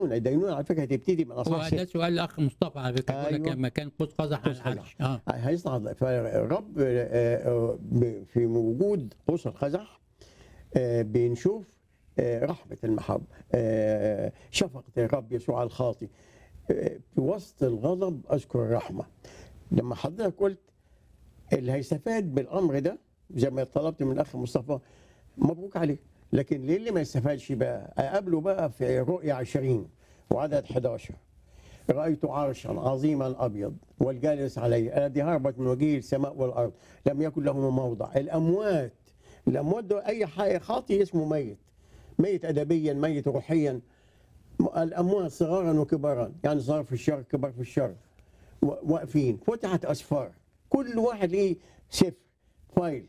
الدينونه على فكره هتبتدي من هو اصحاح ده ست سؤال الاخ مصطفى على فكره بيقول لك أيوة. لما كان قوس قزح على قوس قزح. العرش اه هيصعد فالرب آه، آه، ب- في وجود قوس القزح آه، بنشوف آه، رحمه المحب آه، شفقه الرب يسوع على الخاطي آه، في وسط الغضب اذكر الرحمه لما حضرتك قلت اللي هيستفاد بالامر ده زي ما طلبت من الاخ مصطفى مبروك عليه لكن ليه اللي ما يستفادش بقى اقابله بقى في رؤيا 20 وعدد 11 رأيت عرشا عظيما أبيض والجالس عليه الذي هربت من وجهه السماء والأرض لم يكن له موضع الأموات الأموات ده أي حي خاطي اسمه ميت ميت أدبيا ميت روحيا الأموات صغارا وكبارا يعني صغار في الشر كبار في الشر و- واقفين فتحت أسفار كل واحد ليه سفر فايل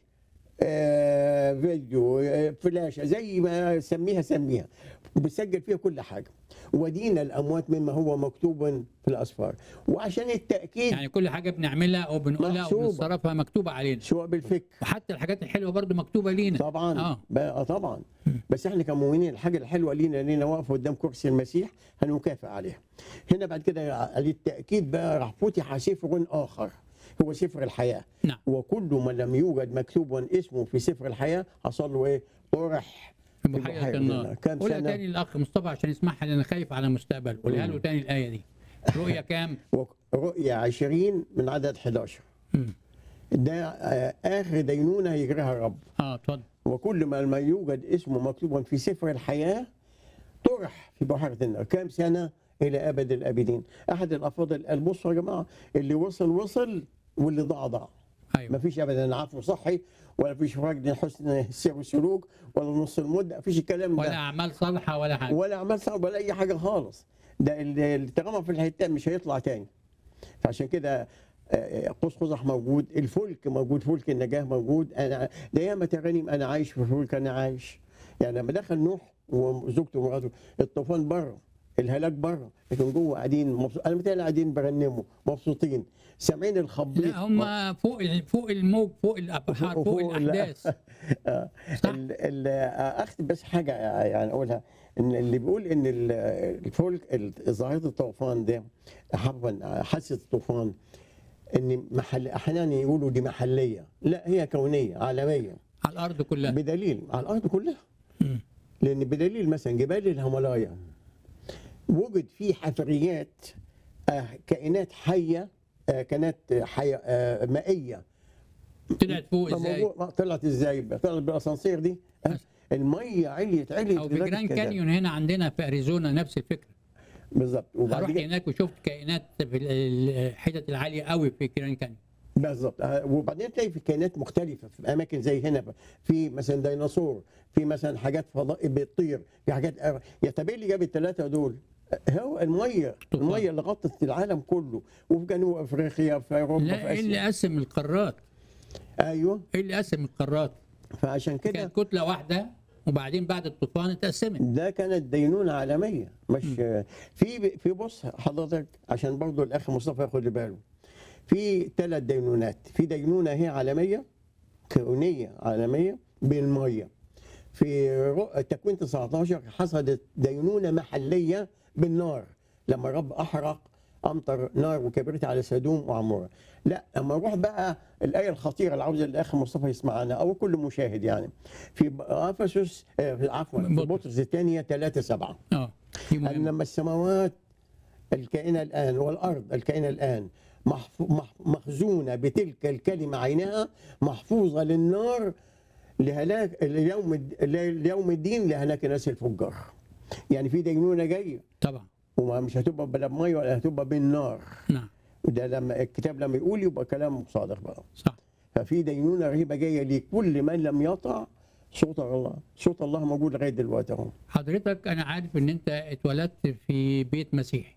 آه، فيديو آه، فلاشة زي ما سميها سميها بتسجل فيها كل حاجة ودينا الأموات مما هو مكتوب في الأسفار وعشان التأكيد يعني كل حاجه بنعملها او بنقولها محسوبة. وبنصرفها مكتوبه علينا سواء بالفكر وحتى الحاجات الحلوه برضو مكتوبه لينا طبعا اه بقى طبعا بس احنا كمؤمنين الحاجه الحلوه لينا لينا واقف قدام كرسي المسيح هنكافئ عليها هنا بعد كده للتاكيد بقى راح فتح سفر اخر هو سفر الحياه نعم. وكل من لم يوجد مكتوب اسمه في سفر الحياه حصل له ايه طرح في في بحيره بحيرة النار النار. كام قولها سنة؟ تاني للاخ مصطفى عشان يسمعها لان خايف على مستقبله قولها له تاني الايه دي رؤيا كام؟ رؤيا 20 من عدد 11 مم. ده آه، اخر دينونه هيجريها الرب اه اتفضل وكل ما ما يوجد اسمه مكتوبا في سفر الحياة طرح في بحيرة النار كام سنة إلى أبد الآبدين أحد الأفاضل قال بصوا يا جماعة اللي وصل وصل واللي ضاع ضاع ما ايوه فيش أبدا عفو صحي ولا فيش فقد حسن سير وسلوك ولا نص المدة ما فيش الكلام ولا ده اعمال صالحه ولا حاجه ولا أعمال صعبة ولا أي حاجة خالص ده اللي اللي اترمى في الحتة مش هيطلع تاني فعشان كده آه، قوس قزح موجود الفلك موجود فلك النجاه موجود انا ده ياما ترانيم انا عايش في فلك انا عايش يعني لما دخل نوح وزوجته ومراته الطوفان بره الهلاك بره لكن جوه قاعدين مبسوط انا متهيألي قاعدين برنموا مبسوطين سامعين الخبيط لا هم فوق ال- فوق الموج فوق الابحار فوق وفوق ال- الاحداث آه، صح. ال- ال- آه، اختم بس حاجه يعني اقولها ان اللي بيقول ان ال- الفلك ال- ظاهره الطوفان ده عفوا حادثه الطوفان ان محل احيانا يقولوا دي محليه لا هي كونيه عالميه على الارض كلها بدليل على الارض كلها مم. لان بدليل مثلا جبال الهيمالايا وجد فيه حفريات آه، كائنات حيه آه، كائنات حيه آه، مائيه طلعت فوق ازاي؟ موضوع- طلعت ازاي بقى؟ طلعت بالاسانسير دي آه، الميه عليت عليت او في لدرجة جراند كده. كانيون هنا عندنا في اريزونا نفس الفكره بالظبط وبعد رحت كده هناك وشفت كائنات في ال- الحتت العاليه قوي في جراند كانيون بالظبط آه، وبعدين تلاقي في كائنات مختلفه في اماكن زي هنا في مثلا ديناصور في مثلا حاجات فضاء بتطير في حاجات آه، يا طب ايه اللي جاب الثلاثه دول؟ هو الميه طوفان. الميه اللي غطت العالم كله وفي جنوب افريقيا في اوروبا لا في ايه اللي اسيا قسم القارات؟ ايوه ايه اللي قسم القارات؟ فعشان كده كانت كتله واحده وبعدين بعد الطوفان اتقسمت ده كانت دينونه عالميه مش في في بص حضرتك عشان برضو الاخ مصطفى ياخد باله في ثلاث دينونات في دينونه هي عالميه كونيه عالميه بالميه في رؤ- تكوين 19 حصلت دينونه محليه بالنار لما الرب احرق امطر نار وكبرت على سدوم وعموره لا لما نروح بقى الايه الخطيره اللي عاوز الاخ مصطفى يسمعنا او كل مشاهد يعني في افسس آه، في- عفوا في بطرس. بطرس الثانيه 3 7 اه دي أن مهمة. لما السماوات الكائنة الآن والأرض الكائنة الآن محف- مح- مخزونة بتلك الكلمة عينها محفوظة للنار لهلاك ليوم الد- ليوم الدين لهلاك الناس الفجار يعني في دينونة جاية طبعا ومش هتبقى بلا مية ولا هتبقى بالنار نعم وده لما الكتاب لما يقول يبقى كلام صادق بقى صح ففي دينونة رهيبة جاية لكل من لم يطع صوت الله صوت الله موجود لغاية دلوقتي اهو حضرتك انا عارف ان انت اتولدت في بيت مسيحي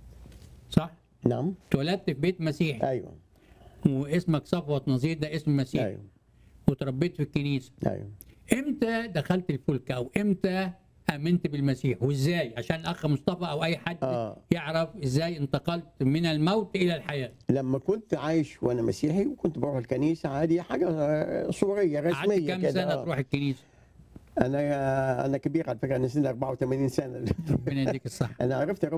صح؟ نعم اتولدت في بيت مسيحي ايوه واسمك صفوت نظير ده اسم مسيحي ايوه وتربيت في الكنيسه ايوه امتى دخلت الفلك او امتى امنت بالمسيح وازاي عشان الاخ مصطفى او اي حد آه. يعرف ازاي انتقلت من الموت الى الحياه لما كنت عايش وانا مسيحي وكنت بروح الكنيسه عادي حاجه آه، صوريه قعدت رسميه كام كده سنه آه. تروح الكنيسه انا انا كبير على فكره انا سني 84 سنه ربنا يديك الصحه انا عرفت